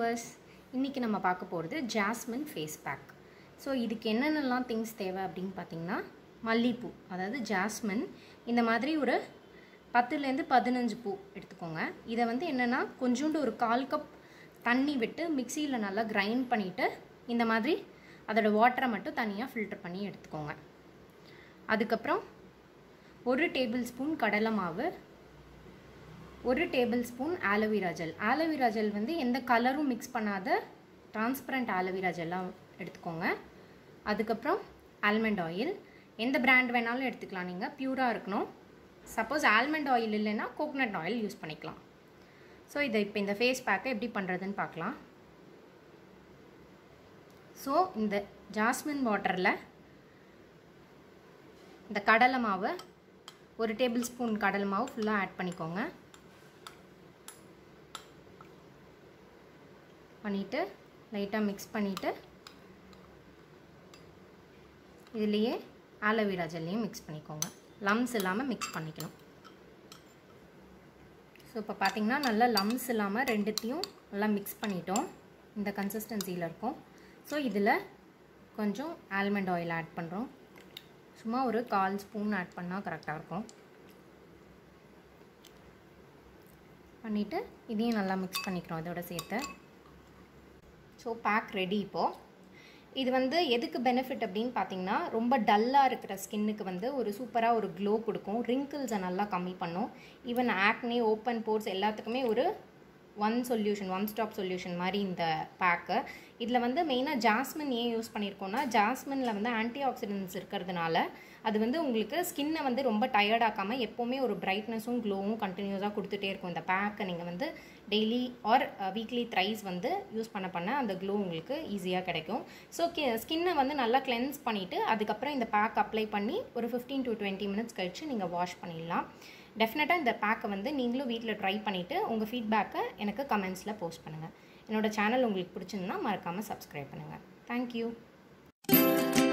viewers இன்றைக்கி நம்ம பார்க்க போகிறது ஜாஸ்மின் ஃபேஸ் பேக் ஸோ இதுக்கு என்னென்னலாம் திங்ஸ் தேவை அப்படின்னு பார்த்தீங்கன்னா மல்லிப்பூ அதாவது ஜாஸ்மின் இந்த மாதிரி ஒரு பத்துலேருந்து பதினஞ்சு பூ எடுத்துக்கோங்க இதை வந்து என்னென்னா கொஞ்சோண்டு ஒரு கால் கப் தண்ணி விட்டு மிக்சியில் நல்லா கிரைண்ட் பண்ணிவிட்டு இந்த மாதிரி அதோட வாட்டரை மட்டும் தனியாக ஃபில்டர் பண்ணி எடுத்துக்கோங்க அதுக்கப்புறம் ஒரு டேபிள் ஸ்பூன் கடலை மாவு ஒரு tablespoon aloe vera gel aloe vera gel வந்து எந்த கலரும் மிக்ஸ் பண்ணாத டிரான்ஸ்பரண்ட் ஆலோவேரா ஜெல்லாம் எடுத்துக்கோங்க அதுக்கப்புறம் ஆல்மண்ட் ஆயில் எந்த பிராண்ட் வேணாலும் எடுத்துக்கலாம் நீங்கள் பியூராக இருக்கணும் சப்போஸ் ஆல்மண்ட் ஆயில் இல்லைன்னா கோகனட் ஆயில் யூஸ் பண்ணிக்கலாம் ஸோ இதை இப்போ இந்த ஃபேஸ் பேக்கை எப்படி பண்ணுறதுன்னு பார்க்கலாம் ஸோ இந்த ஜாஸ்மின் வாட்டரில் இந்த கடலை மாவை ஒரு டேபிள் ஸ்பூன் கடலை மாவு ஃபுல்லாக ஆட் பண்ணிக்கோங்க பண்ணிவிட்டு லைட்டாக மிக்ஸ் பண்ணிவிட்டு இதுலேயே ஆலோவேரா ஜெல்லையும் மிக்ஸ் பண்ணிக்கோங்க லம்ஸ் இல்லாமல் மிக்ஸ் பண்ணிக்கணும் ஸோ இப்போ பார்த்திங்கன்னா நல்லா லம்ஸ் இல்லாமல் ரெண்டுத்தையும் நல்லா மிக்ஸ் பண்ணிட்டோம் இந்த கன்சிஸ்டன்சியில் இருக்கும் ஸோ இதில் கொஞ்சம் ஆல்மண்ட் ஆயில் ஆட் பண்ணுறோம் சும்மா ஒரு கால் ஸ்பூன் ஆட் பண்ணால் கரெக்டாக இருக்கும் பண்ணிவிட்டு இதையும் நல்லா மிக்ஸ் பண்ணிக்கிறோம் இதோட சேர்த்து ஸோ பேக் ரெடி இப்போது இது வந்து எதுக்கு பெனிஃபிட் அப்படின்னு பார்த்தீங்கன்னா ரொம்ப டல்லாக இருக்கிற ஸ்கின்னுக்கு வந்து ஒரு சூப்பராக ஒரு க்ளோ கொடுக்கும் ரிங்கிள்ஸை நல்லா கம்மி பண்ணும் ஈவன் ஆக்னே ஓப்பன் போர்ட்ஸ் எல்லாத்துக்குமே ஒரு one solution one stop solution மாதிரி இந்த பேக்கு இதில் வந்து மெயினாக ஜாஸ்மின் ஏன் யூஸ் பண்ணியிருக்கோன்னா ஜாஸ்மினில் வந்து ஆன்டி ஆக்சிடென்ட்ஸ் இருக்கிறதுனால அது வந்து உங்களுக்கு ஸ்கின்னை வந்து ரொம்ப டயர்டாக்காமல் எப்போவுமே ஒரு பிரைட்னஸும் க்ளோவும் கண்டினியூஸாக கொடுத்துட்டே இருக்கும் இந்த பேக்கை நீங்கள் வந்து டெய்லி ஆர் வீக்லி த்ரைஸ் வந்து யூஸ் பண்ண பண்ண அந்த க்ளோ உங்களுக்கு ஈஸியாக கிடைக்கும் ஸோ ஸ்கின்னை வந்து நல்லா கிளென்ஸ் பண்ணிவிட்டு அதுக்கப்புறம் இந்த பேக் அப்ளை பண்ணி ஒரு ஃபிஃப்டீன் டு டுவெண்ட்டி மினிட்ஸ் கழித்து நீங்கள் வாஷ் பண்ணிடலாம் டெஃபினட்டாக இந்த பேக்கை வந்து நீங்களும் வீட்டில் ட்ரை பண்ணிவிட்டு உங்கள் ஃபீட்பேக்கை எனக்கு கமெண்ட்ஸில் போஸ்ட் பண்ணுங்கள் என்னோடய சேனல் உங்களுக்கு பிடிச்சிருந்தா மறக்காமல் சப்ஸ்கிரைப் பண்ணுங்கள் தேங்க்யூ